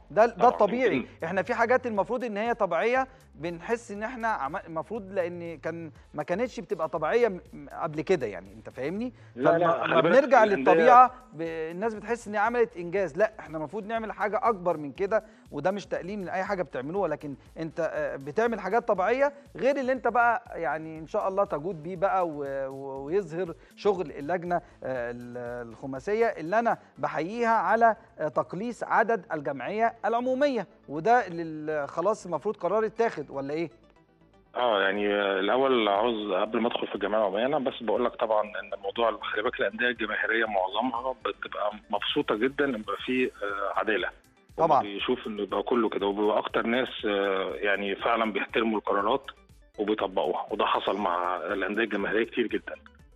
ده ده طبعاً. الطبيعي يمكن- احنا في حاجات المفروض ان هي طبيعيه بنحس ان احنا عم- المفروض لان كان ما كانتش بتبقى طبيعيه م- م- قبل كده يعني انت فاهمني لا، لا، فلما- خلي لما بالك بنرجع الأندية- للطبيعه ب- الناس بتحس ان هي عملت انجاز لا احنا المفروض نعمل حاجه اكبر من كده وده مش تقليل من اي حاجه بتعملوها لكن انت آه، بتعمل حاجات طبيعيه غير اللي انت بقى يعني ان شاء الله تجود بيه بقى و- و- ويظهر شغل اللجنه آه، ال- الخماسيه اللي انا بحييها على آه، تقليص عدد الجمعيه العموميه وده لل- خلاص المفروض قرار اتاخد ولا ايه؟ اه يعني آه، الاول عاوز قبل ما ادخل في الجمعيه العموميه انا بس بقول لك طبعا ان الموضوع خلي بالك الانديه الجماهيريه معظمها بتبقى مبسوطه جدا ان يبقى في آه، عداله طبعاً. بيشوف انه يبقى كله كده وبيبقى اكتر ناس آه، يعني فعلا بيحترموا القرارات وبيطبقوها وده حصل مع الانديه الجماهيريه كتير جدا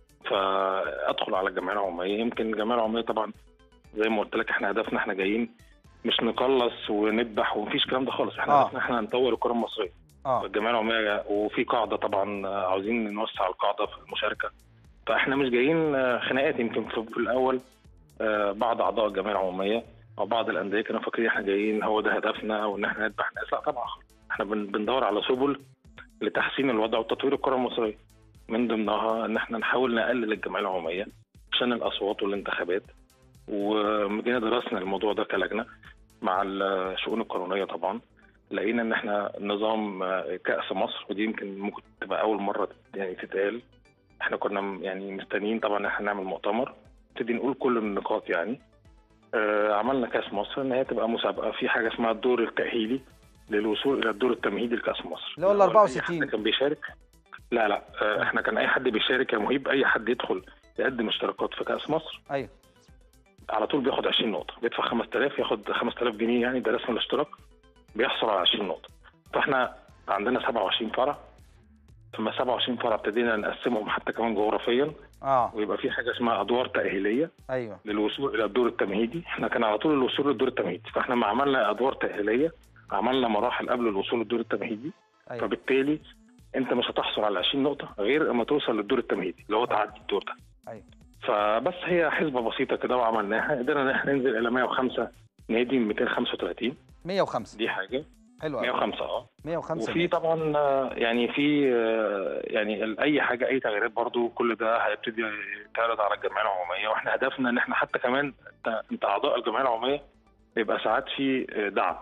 فادخل على الجمعيه العموميه يمكن الجمعيه العموميه طبعا زي ما قلت لك احنا هدفنا احنا جايين مش نقلص وندبح ومفيش الكلام ده خالص احنا آه. هدفنا احنا نطور الكره المصريه اه الجمعيه العموميه وفي قاعده طبعا آه، عاوزين نوسع القاعده في المشاركه فاحنا مش جايين آه، خناقات يمكن في في الاول آه، بعض اعضاء الجمعيه العموميه او بعض الانديه كانوا فاكرين احنا جايين هو ده هدفنا وان احنا نذبح ناس لا طبعا احنا بن- بندور على سبل لتحسين الوضع وتطوير الكره المصريه من ضمنها ان احنا نحاول نقلل الجمعيه العموميه عشان الاصوات والانتخابات وجينا درسنا الموضوع ده كلجنه مع الشؤون القانونيه طبعا لقينا ان احنا نظام آه، كاس مصر ودي يمكن ممكن تبقى اول مره يعني تتقال احنا كنا م- يعني مستنيين طبعا ان احنا نعمل مؤتمر نبتدي نقول كل النقاط يعني آه، عملنا كاس مصر ان هي تبقى مسابقه في حاجه اسمها الدور التاهيلي للوصول الى الدور التمهيدي لكاس مصر اللي هو ال أي 64. حد كان بيشارك لا لا آه، احنا كان اي حد بيشارك يا مهيب اي حد يدخل يقدم اشتراكات في كاس مصر ايوه على طول بياخد 20 نقطة بيدفع 5000 ياخد 5000 جنيه يعني ده رسم الاشتراك بيحصل على 20 نقطة فاحنا عندنا 27 فرع ثم 27 فرع ابتدينا نقسمهم حتى كمان جغرافيا اه ويبقى في حاجة اسمها أدوار تأهيلية ايوه للوصول إلى الدور التمهيدي احنا كان على طول الوصول للدور التمهيدي فاحنا ما عملنا أدوار تأهيلية عملنا مراحل قبل الوصول للدور التمهيدي ايوه فبالتالي انت مش هتحصل على 20 نقطة غير اما توصل للدور التمهيدي اللي هو تعدي الدور ده ايوه فبس هي حسبه بسيطه كده وعملناها قدرنا ان احنا ننزل الى 105 نادي من 235 105 دي حاجه حلو قوي 105 اه 105 وفي طبعا آه، يعني في آه، يعني ال- اي حاجه اي تغييرات برضو كل ده هيبتدي يتعرض على الجمعيه العموميه واحنا هدفنا ان احنا حتى كمان انت, انت اعضاء الجمعيه العموميه بيبقى ساعات في آه، دعم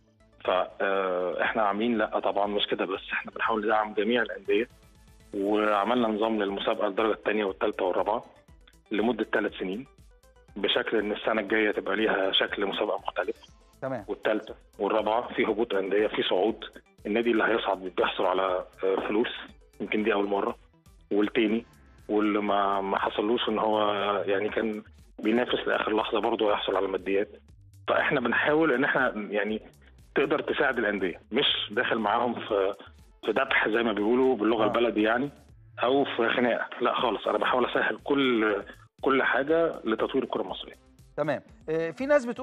فاحنا عاملين لا طبعا مش كده بس احنا بنحاول ندعم جميع الانديه وعملنا نظام للمسابقه الدرجه الثانيه والثالثه والرابعه لمده ثلاث سنين بشكل ان السنه الجايه تبقى ليها شكل مسابقه مختلف تمام والثالثه والرابعه في هبوط انديه في صعود النادي اللي هيصعد بيحصل على آه، فلوس يمكن دي اول مره والتاني واللي ما ما حصلوش ان هو يعني كان بينافس لاخر لحظه برضه هيحصل على ماديات فاحنا بنحاول ان احنا يعني تقدر تساعد الانديه مش داخل معاهم في في ذبح زي ما بيقولوا باللغه آه. البلدي يعني او في خناقه لا خالص انا بحاول اسهل كل كل حاجه لتطوير الكره المصريه تمام آه، في ناس بتقول